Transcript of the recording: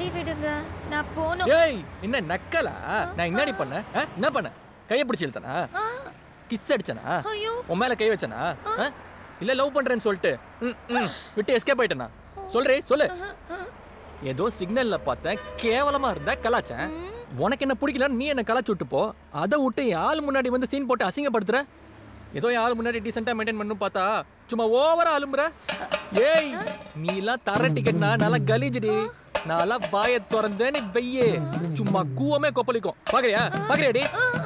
விடுங்க நான் போகணும் ஏய் என்ன நக்கலா நான் என்னடி பண்ணேன் ஆ? என்ன பண்ண கையை பிடிச்சி இழுத்தனா ஆ, கிஸ் அடிச்சனா ஐயோ உன் மேல கை வச்சனா ஆ? இல்ல லவ் பண்றேன்னு சொல்லிட்டு ம், ம், விட்டு எஸ்கேப் ஆயிட்டனா சொல்றே சொல்லு ஏதோ சிக்னல்ல பார்த்தேன் கேவலமா இருந்தா கலாச்சேன் உனக்கு என்ன பிடிக்கல நீ என்ன கலாச்சு விட்டு போ அதை விட்டு என் ஆள் முன்னாடி வந்து சீன் போட்டு அசிங்கப்படுத்துற ஏதோ என் ஆள் முன்னாடி டீசெண்டா மெயின்டைன் பண்ணணும் பார்த்தா சும்மா ஓவரா அலும்புற ஏய் நீ எல்லாம் தர டிக்கெட்னா நல்லா கலீஜுடி நான்லாம் வாயை திறந்தேன்னு வெய்யே சும்மா கூவமே கொப்பளிக்கும் பாக்குறியா பாக்குறியாடி